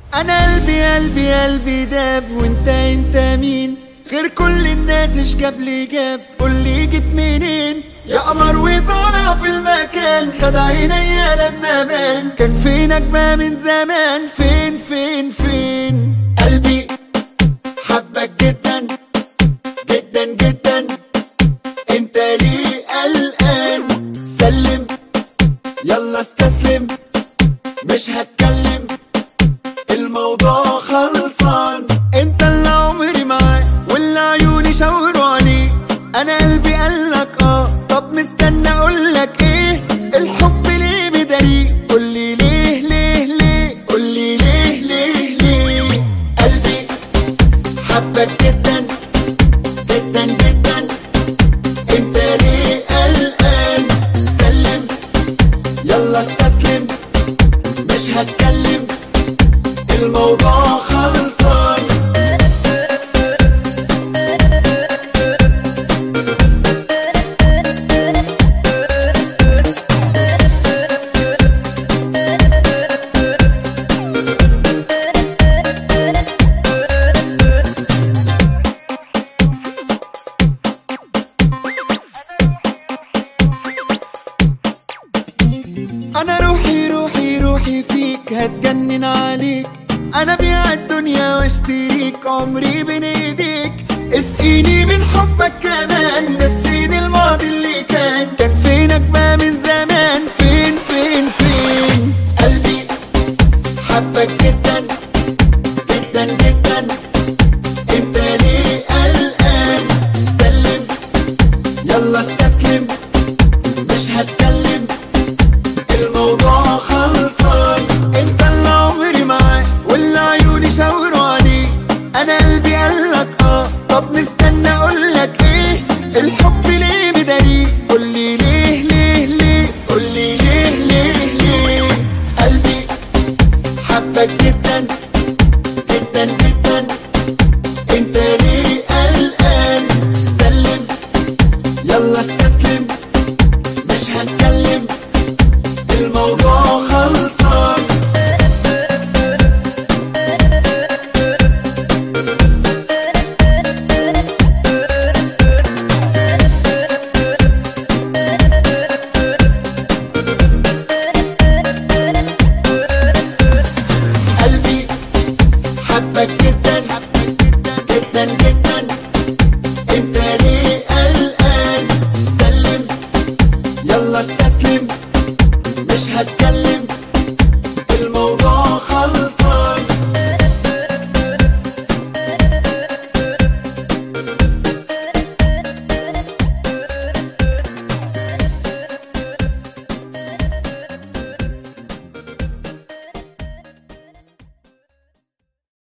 انا قلبي قلبي قلبي داب وانت انت مين غير كل الناس ايش جاب لي جاب قول لي جيت منين يا قمر وطالع في المكان خد عينيا لما بان كان فينك بقى من زمان فين فين فين قلبي حبك جدا جدا جدا انت ليه قلقان سلم يلا استسلم مش هتكلم الموضوع خلصان انت اللي عمري معاه واللي عيوني شاوروا عليه انا قلبي قالك اه طب مستنى اقولك ايه الحب ليه بداري قولي ليه ليه ليه قولي ليه ليه ليه قلبي حبك جدا جدا جدا انت ليه قلقان سلم يلا استسلم مش هتكلم الموضوع خلصان انا روحي روحي روحي فيك هتجنن عليك انا بيع الدنيا واشتريك عمري بين ايديك اسقيني من حبك كمان نسيني الماضي اللي كان كان فينك بقى من زمان فين فين فين قلبي حبك جدا جدا جدا انت ليه قلقان سلم يلا استسلم مش هتكلم الموضوع خلصان انت اللي عمري معاه واللي عيوني شاوروا عليه انا قلبي قالك اه طب مستنى اقولك ايه الحب ليه بداري قولي ليه ليه ليه قولي ليه ليه ليه قلبي حبك جدا جدا جدا